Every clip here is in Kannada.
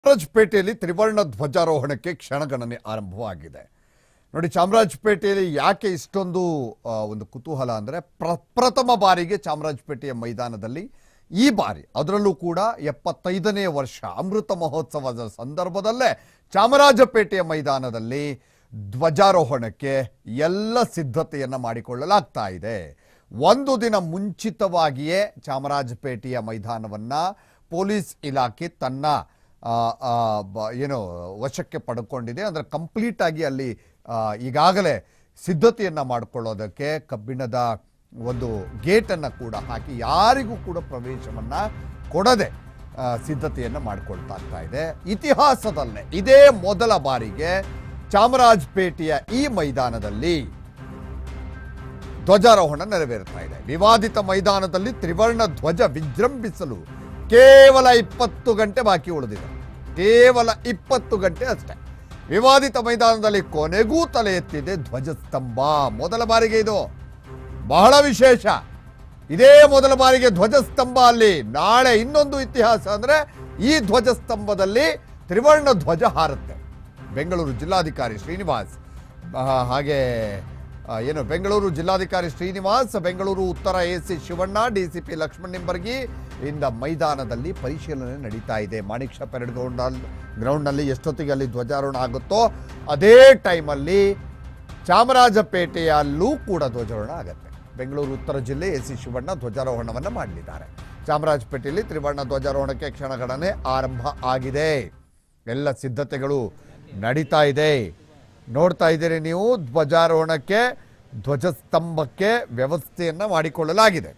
ಚಾಮರಾಜಪೇಟೆಯಲ್ಲಿ ತ್ರಿವರ್ಣ ಧ್ವಜಾರೋಹಣಕ್ಕೆ ಕ್ಷಣಗಣನೆ ಆರಂಭವಾಗಿದೆ ನೋಡಿ ಚಾಮರಾಜಪೇಟೆಯಲ್ಲಿ ಯಾಕೆ ಇಷ್ಟೊಂದು ಆ, ಒಂದು ಕುತೂಹಲ ಅಂದರೆ ಪ್ರಪ್ರಥಮ ಬಾರಿಗೆ ಚಾಮರಾಜಪೇಟೆಯ ಮೈದಾನದಲ್ಲಿ ಈ ಬಾರಿ ಅದರಲ್ಲೂ ಕೂಡ ಎಪ್ಪತ್ತೈದನೇ ವರ್ಷ ಅಮೃತ ಮಹೋತ್ಸವದ ಸಂದರ್ಭದಲ್ಲೇ ಚಾಮರಾಜಪೇಟೆಯ ಮೈದಾನದಲ್ಲಿ ಧ್ವಜಾರೋಹಣಕ್ಕೆ ಎಲ್ಲ ಸಿದ್ಧತೆಯನ್ನು ಮಾಡಿಕೊಳ್ಳಲಾಗ್ತಾ ಇದೆ ಒಂದು ದಿನ ಮುಂಚಿತವಾಗಿಯೇ ಚಾಮರಾಜಪೇಟೆಯ ಮೈದಾನವನ್ನು ಪೊಲೀಸ್ ಇಲಾಖೆ ತನ್ನ ಆ, ಆ, ಬ- ಏನು ವಶಕ್ಕೆ ಪಡ್ಕೊಂಡಿದೆ ಅಂದರೆ ಕಂಪ್ಲೀಟ್ ಆಗಿ ಅಲ್ಲಿ ಆ, ಈಗಾಗಲೇ ಸಿದ್ಧತೆಯನ್ನು ಮಾಡಿಕೊಳ್ಳೋದಕ್ಕೆ ಕಬ್ಬಿಣದ ಒಂದು ಗೇಟನ್ನು ಕೂಡ ಹಾಕಿ ಯಾರಿಗೂ ಕೂಡ ಪ್ರವೇಶವನ್ನು ಕೊಡದೆ ಆ, ಸಿದ್ಧತೆಯನ್ನು ಮಾಡಿಕೊಳ್ತಾ ಆಗ್ತಾ ಇದೆ ಇತಿಹಾಸದಲ್ಲೇ ಇದೇ ಮೊದಲ ಬಾರಿಗೆ ಚಾಮರಾಜಪೇಟೆಯ ಈ ಮೈದಾನದಲ್ಲಿ ಧ್ವಜಾರೋಹಣ ನೆರವೇರುತ್ತಾ ಇದೆ ವಿವಾದಿತ ಮೈದಾನದಲ್ಲಿ ತ್ರಿವರ್ಣ ಧ್ವಜ ವಿಜೃಂಭಿಸಲು ಕೇವಲ ಇಪ್ಪತ್ತು ಗಂಟೆ ಬಾಕಿ ಉಳಿದಿದೆ ಕೇವಲ ಇಪ್ಪತ್ತು ಗಂಟೆ ಅಷ್ಟೇ ವಿವಾದಿತ ಮೈದಾನದಲ್ಲಿ ಕೊನೆಗೂ ತಲೆ ಎತ್ತಿದೆ ಧ್ವಜಸ್ತಂಭ ಮೊದಲ ಬಾರಿಗೆ ಇದು ಬಹಳ ವಿಶೇಷ ಇದೇ ಮೊದಲ ಬಾರಿಗೆ ಧ್ವಜಸ್ತಂಭ ಅಲ್ಲಿ ನಾಳೆ ಇನ್ನೊಂದು ಇತಿಹಾಸ ಅಂದ್ರೆ ಈ ಧ್ವಜಸ್ತಂಭದಲ್ಲಿ ತ್ರಿವರ್ಣ ಧ್ವಜ ಹಾರುತ್ತೆ ಬೆಂಗಳೂರು ಜಿಲ್ಲಾಧಿಕಾರಿ ಶ್ರೀನಿವಾಸ್ ಆ, ಹಾಗೆ ಆ, ಏನು ಬೆಂಗಳೂರು ಜಿಲ್ಲಾಧಿಕಾರಿ ಶ್ರೀನಿವಾಸ್ ಬೆಂಗಳೂರು ಉತ್ತರ A C Shivanna D C P Lakshman Nimbargi ಇಂದ ಮೈದಾನದಲ್ಲಿ ಪರಿಶೀಲನೆ ನಡೀತಾ ಇದೆ ಮಾಣಿಕ್ ಶಾ ಪೆರೇಡ್ ಗ್ರೌಂಡ್ ಗ್ರೌಂಡ್ನಲ್ಲಿ ಎಷ್ಟೊತ್ತಿಗೆ ಅಲ್ಲಿ ಧ್ವಜಾರೋಹಣ ಆಗುತ್ತೋ ಅದೇ ಟೈಮಲ್ಲಿ ಚಾಮರಾಜಪೇಟೆಯಲ್ಲೂ ಕೂಡ ಧ್ವಜಾರೋಹಣ ಆಗುತ್ತೆ ಬೆಂಗಳೂರು ಉತ್ತರ ಜಿಲ್ಲೆ ಎ ಸಿ ಶಿವಣ್ಣ ಧ್ವಜಾರೋಹಣವನ್ನು ಮಾಡಲಿದ್ದಾರೆ ಚಾಮರಾಜಪೇಟೆಯಲ್ಲಿ ತ್ರಿವರ್ಣ ಧ್ವಜಾರೋಹಣಕ್ಕೆ ಕ್ಷಣಗಣನೆ ಆರಂಭ ಆಗಿದೆ ಎಲ್ಲ ಸಿದ್ಧತೆಗಳು ನಡೀತಾ ಇದೆ ನೋಡ್ತಾ ಇದ್ದೀರಿ ನೀವು ಧ್ವಜಾರೋಹಣಕ್ಕೆ ಧ್ವಜಸ್ತಂಭಕ್ಕೆ ವ್ಯವಸ್ಥೆಯನ್ನು ಮಾಡಿಕೊಳ್ಳಲಾಗಿದೆ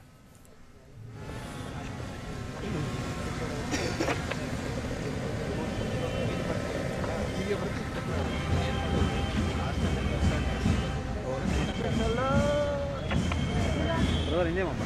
బ్రదర్ ఇంకేమమ్మా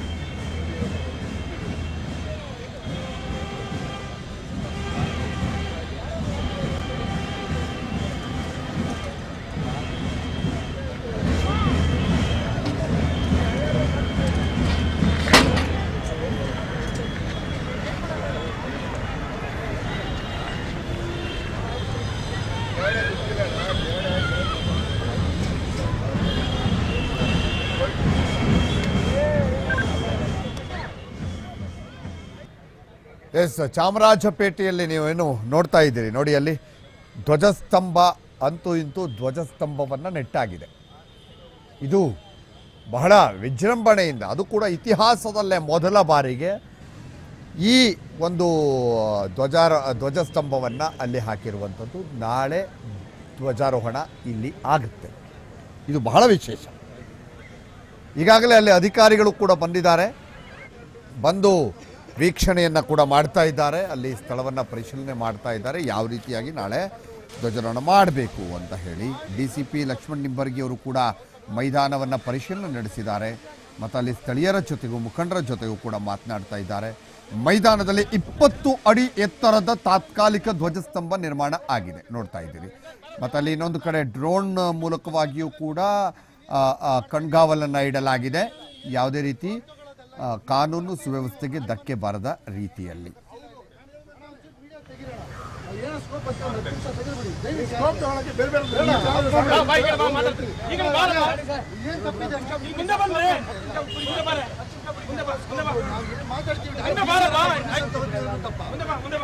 ಎಸ್ ಚಾಮರಾಜಪೇಟೆಯಲ್ಲಿ ನೀವೇನು ನೋಡ್ತಾ ಇದ್ದೀರಿ ನೋಡಿ ಅಲ್ಲಿ ಧ್ವಜಸ್ತಂಭ ಅಂತೂ ಇಂತೂ ಧ್ವಜಸ್ತಂಭವನ್ನು ನೆಟ್ಟಾಗಿದೆ ಇದು ಬಹಳ ವಿಜೃಂಭಣೆಯಿಂದ ಅದು ಕೂಡ ಇತಿಹಾಸದಲ್ಲೇ ಮೊದಲ ಬಾರಿಗೆ ಈ ಒಂದು ಧ್ವಜಾರ ಧ್ವಜಸ್ತಂಭವನ್ನು ಅಲ್ಲಿ ಹಾಕಿರುವಂಥದ್ದು ನಾಳೆ ಧ್ವಜಾರೋಹಣ ಇಲ್ಲಿ ಆಗುತ್ತೆ ಇದು ಬಹಳ ವಿಶೇಷ ಈಗಾಗಲೇ ಅಲ್ಲಿ ಅಧಿಕಾರಿಗಳು ಕೂಡ ಬಂದಿದ್ದಾರೆ ಬಂದು ವೀಕ್ಷಣೆಯನ್ನು ಕೂಡ ಮಾಡ್ತಾ ಇದ್ದಾರೆ ಅಲ್ಲಿ ಸ್ಥಳವನ್ನು ಪರಿಶೀಲನೆ ಮಾಡ್ತಾ ಇದ್ದಾರೆ ಯಾವ ರೀತಿಯಾಗಿ ನಾಳೆ ಧ್ವಜಾರೋಹಣ ಮಾಡಬೇಕು ಅಂತ ಹೇಳಿ D C P Lakshman Nimbargi ಅವರು ಕೂಡ ಮೈದಾನವನ್ನು ಪರಿಶೀಲನೆ ನಡೆಸಿದ್ದಾರೆ ಮತ್ತು ಅಲ್ಲಿ ಸ್ಥಳೀಯರ ಜೊತೆಗೂ ಮುಖಂಡರ ಜೊತೆಗೂ ಕೂಡ ಮಾತನಾಡ್ತಾ ಇದ್ದಾರೆ ಮೈದಾನದಲ್ಲಿ ಇಪ್ಪತ್ತು ಅಡಿ ಎತ್ತರದ ತಾತ್ಕಾಲಿಕ ಧ್ವಜಸ್ತಂಭ ನಿರ್ಮಾಣ ಆಗಿದೆ ನೋಡ್ತಾ ಇದ್ದೀರಿ ಮತ್ತು ಅಲ್ಲಿ ಇನ್ನೊಂದು ಕಡೆ ಡ್ರೋನ್ ಮೂಲಕವಾಗಿಯೂ ಕೂಡ ಆ, ಆ, ಕಣ್ಗಾವಲನ್ನು ಇಡಲಾಗಿದೆ ಯಾವುದೇ ರೀತಿ ಆ, ಕಾನೂನು ಸುವ್ಯವಸ್ಥೆಗೆ ಧಕ್ಕೆ ಬಾರದ ರೀತಿಯಲ್ಲಿ ಮುಂದೆ ಬಂದ್ರೆ ಮುಂದೆ ಬಾರೆ ಮುಂದೆ ಬಾ ಮುಂದೆ ಬಾ ಮುಂದೆ ಬಾರಲ್ಲ ಮುಂದೆ ಬಾ ಮುಂದೆ ಬಾ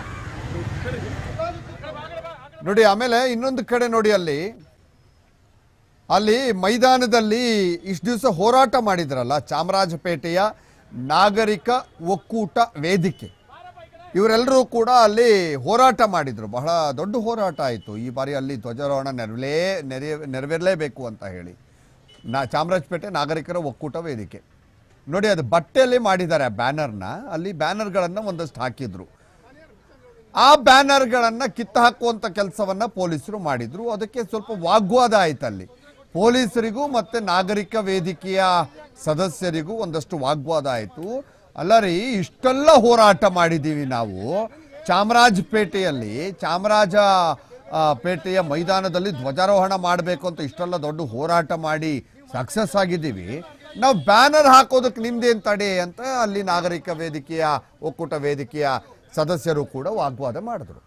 ನೋಡಿ ಆಮೇಲೆ ಇನ್ನೊಂದು ಕಡೆ ನೋಡಿ ಅಲ್ಲಿ ಅಲ್ಲಿ ಮೈದಾನದಲ್ಲಿ ಇಷ್ಟು ದಿವಸ ಹೋರಾಟ ಮಾಡಿದ್ರಲ್ಲ ಚಾಮರಾಜಪೇಟೆಯ ನಾಗರಿಕ ಒಕ್ಕೂಟ ವೇದಿಕೆ ಇವರೆಲ್ಲರೂ ಕೂಡ ಅಲ್ಲಿ ಹೋರಾಟ ಮಾಡಿದ್ರು ಬಹಳ ದೊಡ್ಡ ಹೋರಾಟ ಆಯಿತು ಈ ಬಾರಿ ಅಲ್ಲಿ ಧ್ವಜಾರೋಹಣ ನೆರವೇರಲೇ ನೆರೆ ನೆರವೇರಲೇಬೇಕು ಅಂತ ಹೇಳಿ ನಾ ಚಾಮರಾಜಪೇಟೆ ನಾಗರಿಕರ ಒಕ್ಕೂಟ ವೇದಿಕೆ ನೋಡಿ ಅದು ಬಟ್ಟೆಯಲ್ಲಿ ಮಾಡಿದ್ದಾರೆ ಆ ಬ್ಯಾನರ್ನ ಅಲ್ಲಿ ಬ್ಯಾನರ್ಗಳನ್ನು ಒಂದಷ್ಟು ಹಾಕಿದ್ರು ಆ ಬ್ಯಾನರ್ಗಳನ್ನ ಕಿತ್ತು ಹಾಕುವಂತ ಕೆಲಸವನ್ನ ಪೊಲೀಸರು ಮಾಡಿದ್ರು ಅದಕ್ಕೆ ಸ್ವಲ್ಪ ವಾಗ್ವಾದ ಆಯ್ತಲ್ಲಿ ಪೊಲೀಸರಿಗೂ ಮತ್ತೆ ನಾಗರಿಕ ವೇದಿಕೆಯ ಸದಸ್ಯರಿಗೂ ಒಂದಷ್ಟು ವಾಗ್ವಾದ ಆಯಿತು ಅಲ್ಲ ರೀ ಇಷ್ಟೆಲ್ಲ ಹೋರಾಟ ಮಾಡಿದ್ದೀವಿ ನಾವು ಚಾಮರಾಜಪೇಟೆಯಲ್ಲಿ ಚಾಮರಾಜ ಆ, ಪೇಟೆಯ ಮೈದಾನದಲ್ಲಿ ಧ್ವಜಾರೋಹಣ ಮಾಡಬೇಕು ಅಂತ ಇಷ್ಟೆಲ್ಲ ದೊಡ್ಡ ಹೋರಾಟ ಮಾಡಿ ಸಕ್ಸಸ್ ಆಗಿದ್ದೀವಿ ನಾವು ಬ್ಯಾನರ್ ಹಾಕೋದಕ್ಕೆ ನಿಮ್ದೇನ್ ತಡೆ ಅಂತ ಅಲ್ಲಿ ನಾಗರಿಕ ವೇದಿಕೆಯ ಒಕ್ಕೂಟ ವೇದಿಕೆಯ ಸದಸ್ಯರು ಕೂಡ ವಾಗ್ವಾದ ಮಾಡಿದ್ರು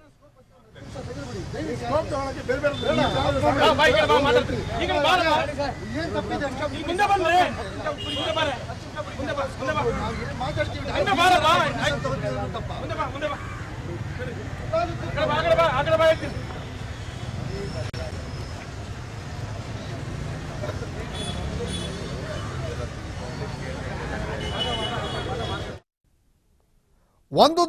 ಬಾ, ಬಾ, ಈ ಕಡೆ ಬಾ, ಮಾತಾಡ್ತೀನಿ. ಈ ಕಡೆ ಬಾರಪ್ಪ. ಈಗ ಮುಂದೆ ಬಂದ್ರೆ ಮುಂದೆ ಬಾರೆ. ಮುಂದೆ ಬಾ, ಮುಂದೆ ಬಾ. ಮುಂದೆ ಬಾರಪ್ಪ. ಮುಂದೆ ಬಾ, ಮುಂದೆ ಬಾ. ಆ ಕಡೆ ಬಾ, ಆ ಕಡೆ ಬಾ, ಆ ಕಡೆ ಬಾ ಹೇಳ್ತೀನಿ. ಒಂದು